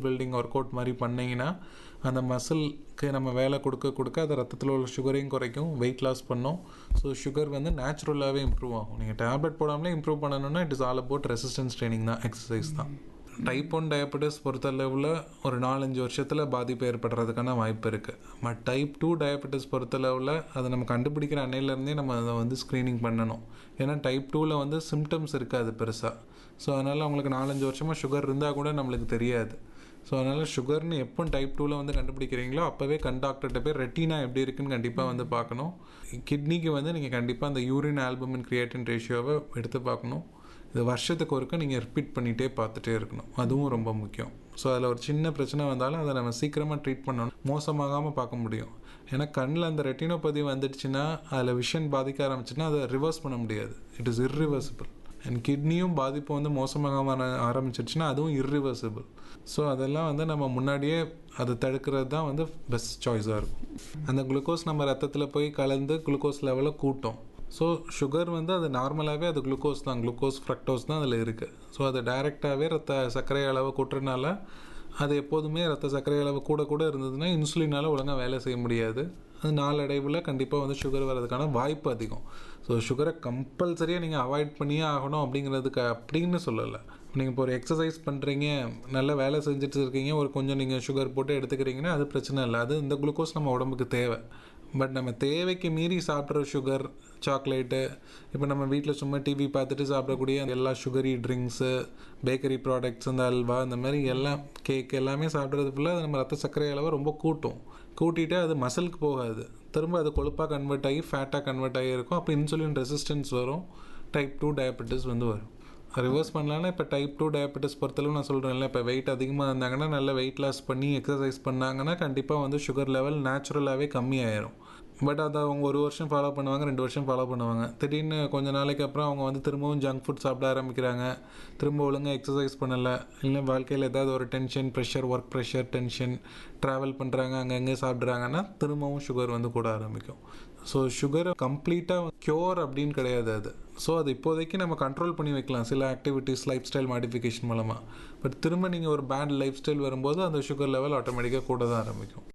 building work out மாதிரி பண்ணிங்கன்னா அந்த மசில்க்கு நம்ம வேலை கொடுக்க கொடுக்க அது ரத்தத்தில் உள்ள சுகரையும் குறைக்கும் வெயிட் லாஸ் பண்ணும் ஸோ சுகர் வந்து நேச்சுரலாகவே இம்ப்ரூவ் ஆகும் நீங்கள் டேப்லெட் போடாமலே இம்ப்ரூவ் பண்ணணும்னா it is all about resistance training தான் எக்ஸசைஸ் தான் டைப் ஒன் டயபெட்டிஸ் பொறுத்தளவில் ஒரு நாலஞ்சு வருஷத்தில் பாதிப்பு ஏற்படுறதுக்கான வாய்ப்பு இருக்குது பட் டைப் டூ டயபெட்டிஸ் பொறுத்தளவில் அதை நம்ம கண்டுபிடிக்கிற அன்னையிலேருந்தே நம்ம அதை வந்து ஸ்க்ரீனிங் பண்ணணும் ஏன்னா டைப் டூவில் வந்து சிம்டம்ஸ் இருக்காது பெருசாக ஸோ அதனால் அவங்களுக்கு நாலஞ்சு வருஷமாக சுகர் இருந்தால் கூட நம்மளுக்கு தெரியாது ஸோ அதனால் சுகர்னு எப்போ டைப் டூவில் வந்து கண்டுபிடிக்கிறீங்களோ அப்போவே கண் டாக்டர்கிட்ட போய் ரெட்டினா எப்படி இருக்குன்னு கண்டிப்பாக வந்து பார்க்கணும் கிட்னிக்கு வந்து நீங்கள் கண்டிப்பாக அந்த யூரின் ஆல்பமின் கிரியேட்டின் ரேஷியோவை எடுத்து பார்க்கணும் இது வருஷத்துக்கு ஒருக்க நீங்கள் ரிப்பீட் பண்ணிகிட்டே பார்த்துட்டே இருக்கணும் அதுவும் ரொம்ப முக்கியம் ஸோ அதில் ஒரு சின்ன பிரச்சனை வந்தாலும் அதை நம்ம சீக்கிரமாக ட்ரீட் பண்ணணும் மோசமாகாமல் பார்க்க முடியும் ஏன்னா கண்ணில் அந்த ரெட்டினோபதி வந்துடுச்சுன்னா அதில் விஷன் பாதிக்க ஆரம்பிச்சுன்னா அதை ரிவர்ஸ் பண்ண முடியாது இட் இஸ் இர்ரிவர்சிபிள் அண்ட் கிட்னியும் பாதிப்பு வந்து மோசமாக ஆரம்பிச்சிருச்சுன்னா அதுவும் இர்ரிவர்சிபிள் ஸோ அதெல்லாம் வந்து நம்ம முன்னாடியே அதை தடுக்கிறது தான் வந்து பெஸ்ட் சாய்ஸாக இருக்கும் அந்த குளுக்கோஸ் நம்ம ரத்தத்தில் போய் கலந்து குளுக்கோஸ் லெவலை கூட்டும் ஸோ சுகர் வந்து அது நார்மலாகவே அது குளுக்கோஸ் தான் குளுக்கோஸ் ஃப்ரக்டோஸ் தான் அதில் இருக்குது ஸோ அது டைரெக்டாகவே ரத்த சர்க்கரை அளவை கூட்டுறதுனால அது எப்போதுமே ரத்த சர்க்கரை அளவு கூட கூட இருந்ததுன்னா இன்சுலினால் ஒழுங்காக வேலை செய்ய முடியாது அது நாளடைவில் கண்டிப்பாக வந்து சுகர் வர்றதுக்கான வாய்ப்பு அதிகம் ஸோ சுகரை கம்பல்சரியாக நீங்கள் அவாய்ட் பண்ணியே ஆகணும் அப்படிங்கிறதுக்கு அப்படின்னு சொல்லலை நீங்கள் இப்போ ஒரு எக்ஸசைஸ் பண்ணுறீங்க நல்ல வேலை செஞ்சுட்டு இருக்கீங்க ஒரு கொஞ்சம் நீங்கள் சுகர் போட்டு எடுத்துக்கிறீங்கன்னா அது பிரச்சனை இல்லை அது இந்த குளுக்கோஸ் நம்ம உடம்புக்கு தேவை பட் நம்ம தேவைக்கு மீறி சாப்பிட்ற சுகர் சாக்லேட்டு இப்போ நம்ம வீட்டில் சும்மா டிவி பார்த்துட்டு சாப்பிடக்கூடிய எல்லா சுகரி ட்ரிங்க்ஸு பேக்கரி ப்ராடக்ட்ஸ் இந்த அல்வா இந்த மாதிரி எல்லாம் கேக் எல்லாமே சாப்பிட்றது ஃபுல்லாக அது நம்ம ரத்த சர்க்கரை அளவை ரொம்ப கூட்டும் கூட்டிகிட்டு அது மசிலுக்கு போகாது திரும்ப அது கொழுப்பாக கன்வெர்ட் ஆகி ஃபேட்டாக கன்வெர்ட் ஆகி இருக்கும் அப்போ இன்சுலின் ரெசிஸ்டன்ஸ் வரும் டைப் டூ டயபெட்டிஸ் வந்து வரும் ரிவர்ஸ் பண்ணலாம்னா இப்போ டைப் டூ டயபெட்டிஸ் பொறுத்தளவு நான் சொல்கிறேன்ல இப்போ வெயிட் அதிகமாக இருந்தாங்கன்னா நல்ல வெயிட் லாஸ் பண்ணி எக்ஸசைஸ் பண்ணாங்கன்னா கண்டிப்பாக வந்து சுகர் லெவல் நேச்சுரலாகவே கம்மியாயிரும் பட் அதை அவங்க ஒரு வருஷம் ஃபாலோ பண்ணுவாங்க ரெண்டு வருஷம் ஃபாலோ பண்ணுவாங்க திடீர்னு கொஞ்ச நாளைக்கு அப்புறம் அவங்க வந்து திரும்பவும் ஜங்க் ஃபுட் சாப்பிட ஆரம்பிக்கிறாங்க திரும்ப ஒழுங்காக எக்ஸசைஸ் பண்ணலை இல்லை வாழ்க்கையில் ஏதாவது ஒரு tension pressure work pressure tension travel பண்ணுறாங்க அங்கங்கே சாப்பிட்றாங்கன்னா திரும்பவும் சுகர் வந்து கூட ஆரம்பிக்கும் ஸோ சுகரை கம்ப்ளீட்டாக க்யூர் அப்படின்னு கிடையாது அது ஸோ அது இப்போதைக்கு நம்ம கண்ட்ரோல் பண்ணி வைக்கலாம் சில ஆக்டிவிட்டீஸ் லைஃப் ஸ்டைல் மாடிஃபிகேஷன் மூலமாக பட் திரும்ப நீங்கள் ஒரு பேட் லைஃப் ஸ்டைல் வரும்போது அந்த சுகர் லெவல் ஆட்டோமேட்டிக்காக கூட தான் ஆரம்பிக்கும்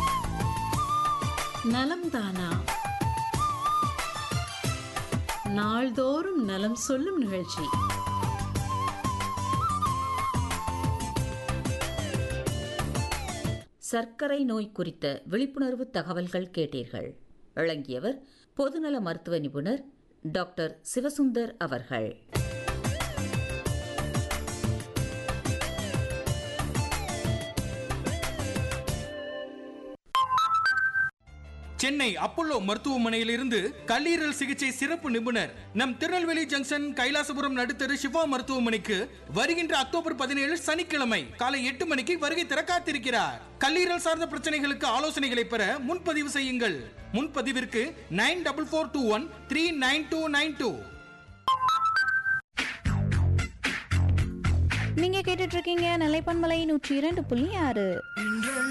நலம் தானா நாள்தோறும் நலம் சொல்லும் நிகழ்ச்சி சர்க்கரை நோய் குறித்த விழிப்புணர்வு தகவல்கள் கேட்டீர்கள் வழங்கியவர் பொதுநல மருத்துவ நிபுணர் டாக்டர் சிவசுந்தர் அவர்கள் சென்னை அப்போலோ மருத்துவமனையிலிருந்து கல்லீரல் சிகிச்சை சிறப்பு நிபுணர் நம் திருநெல்வேலி ஜங்ஷன் கைலாசபுரம் நடுத்தரு சிவா மருத்துவமனைக்கு வருகின்ற அக்டோபர் பதினேழு சனிக்கிழமை காலை எட்டு மணிக்கு வருகை தர காத்திருக்கிறார் கல்லீரல் சார்ந்த பிரச்சனைகளுக்கு ஆலோசனைகளை பெற முன்பதிவு செய்யுங்கள் முன்பதிவிற்கு nine double four two one three nine two nine two நீங்க கேட்டுட்டு இருக்கீங்க நிலைப்பன்மலை நூற்றி இரண்டு புள்ளி ஆறு